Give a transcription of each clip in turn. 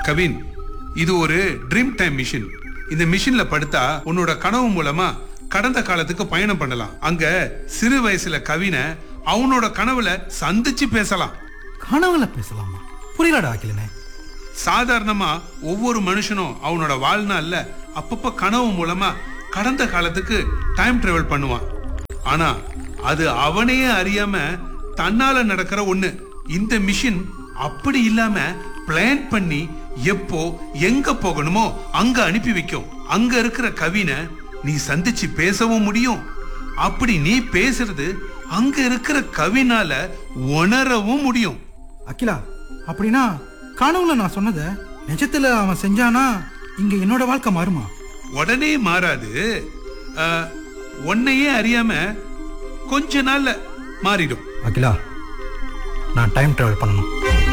கவின் இது ஒரு dream time machine இந்த மிஷின்ல படுத்தா உன்னோட கனவு மூலமா கடந்த காலத்துக்கு பயணம் பண்ணலாம் அங்க சிறு வயசுல கவினை அவனோட கனவுல சந்திச்சு பேசலாம் கனவுல பேசலாமா புரியலடா அகிலனே சாதாரணமா ஒவ்வொரு மனுஷனும் அவனோட வாழ்நாள்ல அப்பப்ப கனவு மூலமா கடந்த காலத்துக்கு டைம் டிராவல் பண்ணுவான் ஆனா அது அவனையே அறியாம தன்னால நடக்கிற ஒண்ணு இந்த மிஷின் அப்படி இல்லாம பிளான் பண்ணி எப்போ எங்க போகணுமோ அங்க அனுப்பி வைக்கும் அங்க இருக்கிற கவினை நீ சந்திச்சு பேசவும் முடியும் அப்படி நீ பேசுறது அங்க இருக்கிற கவினால உணரவும் முடியும் அகிலா அப்படின்னா கனவுல நான் சொன்னதை நிஜத்துல அவன் செஞ்சானா இங்க என்னோட வாழ்க்கை மாறுமா உடனே மாறாது அஹ், உன்னையே அறியாம கொஞ்ச நாள்ல மாறிடும் அகிலா நான் டைம் டிராவல் பண்ணணும்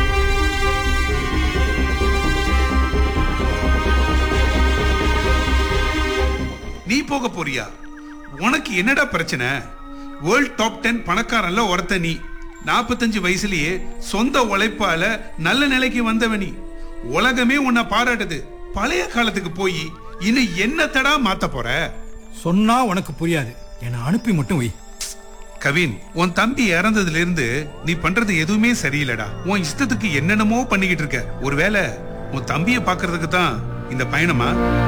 நீ போக போறியா உனக்கு என்னடா பிரச்சனை வேர்ல்ட் டாப் டென் பணக்காரன்ல ஒருத்த நீ நாற்பத்தஞ்சு வயசுலயே சொந்த உழைப்பால நல்ல நிலைக்கு வந்தவ நீ உலகமே உன்னை பாராட்டுது பழைய காலத்துக்கு போய் இன்னும் என்னத்தடா மாத்த போற சொன்னா உனக்கு புரியாது என்னை அனுப்பி மட்டும் வை கவின் உன் தம்பி இறந்ததுல இருந்து நீ பண்றது எதுவுமே சரியில்லடா உன் இஷ்டத்துக்கு என்னென்னமோ பண்ணிக்கிட்டு இருக்க ஒருவேளை உன் தம்பிய பாக்குறதுக்கு தான் இந்த பயணமா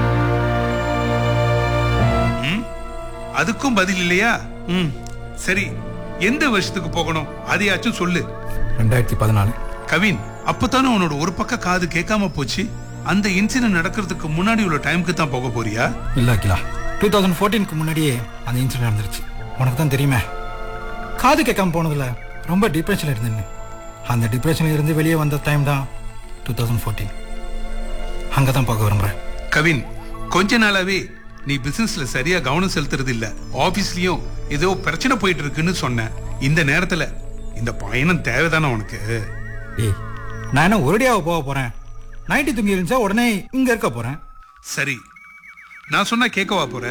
ம்? அதுக்கும் பதில் இல்லையா ம் சரி எந்த வருஷத்துக்கு போகணும் அதையாச்சும் சொல்லு ரெண்டாயிரத்தி பதினாலு கவின் அப்பதானே உன்னோட ஒரு பக்க காது கேட்காம போச்சு அந்த இன்சிடென்ட் நடக்கிறதுக்கு முன்னாடி உள்ள டைமுக்கு தான் போக போறியா இல்ல அகிலா டூ தௌசண்ட் ஃபோர்டீனுக்கு முன்னாடியே அந்த இன்சிடென்ட் நடந்துருச்சு உனக்கு தான் தெரியுமே காது கேட்காம போனதுல ரொம்ப டிப்ரெஷன்ல இருந்தேன்னு அந்த டிப்ரெஷன்ல இருந்து வெளியே வந்த டைம் தான் டூ தௌசண்ட் ஃபோர்டீன் அங்கே தான் போக விரும்புகிறேன் கவின் கொஞ்ச நாளாவே நீ பிசினஸ்ல சரியா கவனம் செலுத்துறது இல்ல ஆபீஸ்லயும் ஏதோ பிரச்சனை போயிட்டு இருக்குன்னு சொன்ன இந்த நேரத்துல இந்த பயணம் தேவைதானே உனக்கு டேய் நான் என்ன ஒரேடியாக போக போகிறேன் நைட்டு தூங்கி இருந்துச்சா உடனே இங்கே இருக்க போகிறேன் சரி நான் சொன்னா கேட்கவா போற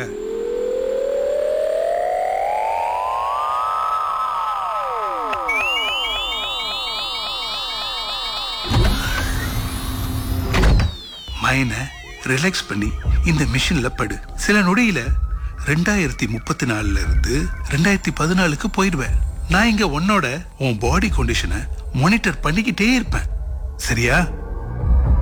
மைனை ரிலாக்ஸ் பண்ணி இந்த மிஷின்ல படு சில நொடியில ரெண்டாயிரத்தி முப்பத்தி நாலுல இருந்து ரெண்டாயிரத்தி பதினாலுக்கு போயிடுவேன் நான் இங்க உன்னோட உன் பாடி கண்டிஷனை மானிட்டர் பண்ணிக்கிட்டே இருப்பேன் சரியா